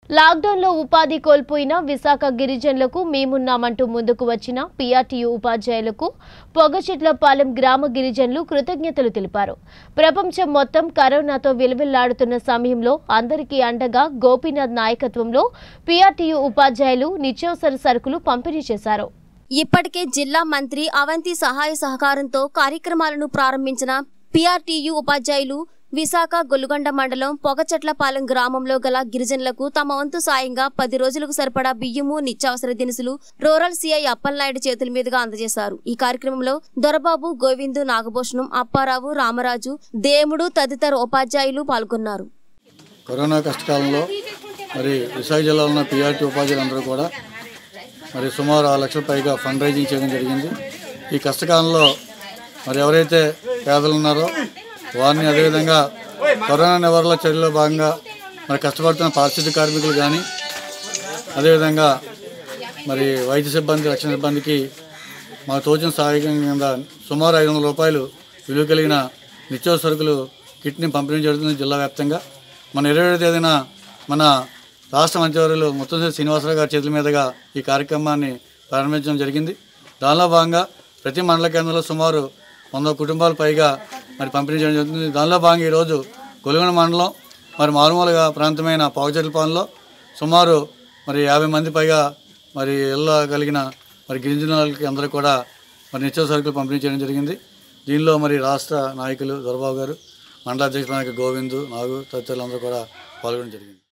లాక్డౌన్లో ఉపాధి కోల్పోయిన విశాఖ గిరిజనులకు మేమున్నామంటూ ముందుకు వచ్చిన పీఆర్టీయూ ఉపాధ్యాయులకు పొగచెట్లపాలెం గ్రామ గిరిజనులు కృతజ్ఞతలు తెలిపారు ప్రపంచం మొత్తం కరోనాతో విలువిల్లాడుతున్న సమయంలో అందరికీ అండగా గోపీనాథ్ నాయకత్వంలో పీఆర్టీయూ ఉపాధ్యాయులు నిత్యావసర సరుకులు పంపిణీ చేశారు ఇప్పటికే జిల్లా మంత్రి అవంతి సహాయ సహకారంతో కార్యక్రమాలను ప్రారంభించిన పిఆర్టీయూ ఉపాధ్యాయులు విశాఖ గొల్లుగొండ మండలం పొగచెట్లపాలెం గ్రామంలో గల గిరిజనులకు తమ వంతు సాయంగా పది రోజులకు సరిపడా బియ్యము నిత్యావసర దినుసులు రూరల్ సీఐ అప్పలనాయుడు చేతుల మీదుగా అందజేశారు ఈ కార్యక్రమంలో దొరబాబు గోవిందు నాగభూషణం అప్పారావు రామరాజు దేముడు తదితర ఉపాధ్యాయులు పాల్గొన్నారు కరోనా కష్టకాలంలో మరి విశాఖ జిల్లాలో ఉన్న పిఆర్టీ ఉపాధ్యాయులందరూ కూడా మరి సుమారు ఆరు లక్షల పైగా ఫండ్ రైజింగ్ చేయడం జరిగింది ఈ కష్టకాలంలో మరి ఎవరైతే పేదలు ఉన్నారో వారిని అదేవిధంగా కరోనా నివారణ చర్యలో భాగంగా మరి కష్టపడుతున్న పారిశుద్ధ్య కార్మికులు కానీ అదేవిధంగా మరి వైద్య సిబ్బంది రక్షణ సిబ్బందికి మా తోచిన సహాయకం కింద సుమారు ఐదు వందల రూపాయలు విలువ కలిగిన నిత్యావసర సరుకులు కిట్ని పంపిణీ జరుగుతుంది జిల్లా వ్యాప్తంగా మన ఇరవై ఏడు తేదీన మన రాష్ట్ర మంత్రివర్యులు ముత్తంశెట్టి శ్రీనివాసరావు గారి చేతుల మీదుగా ఈ కార్యక్రమాన్ని ప్రారంభించడం జరిగింది దానిలో భాగంగా ప్రతి మండల కేంద్రంలో సుమారు వంద కుటుంబాల పైగా మరి పంపిణీ చేయడం జరుగుతుంది దానిలో భాగంగా ఈరోజు గొలుగొండ మండలం మరి మారుమూలగా ప్రాంతమైన పావుచెట్లపాలెంలో సుమారు మరి యాభై మంది పైగా మరి ఇళ్ళ కలిగిన మరి గిరిజనులకి అందరూ కూడా మరి నిత్యావసర సరుకులు పంపిణీ చేయడం జరిగింది దీనిలో మరి రాష్ట్ర నాయకులు దొరబాబు గారు మండల అధ్యక్ష నాయకులు గోవిందు నాగు తదితరులందరూ కూడా పాల్గొనడం జరిగింది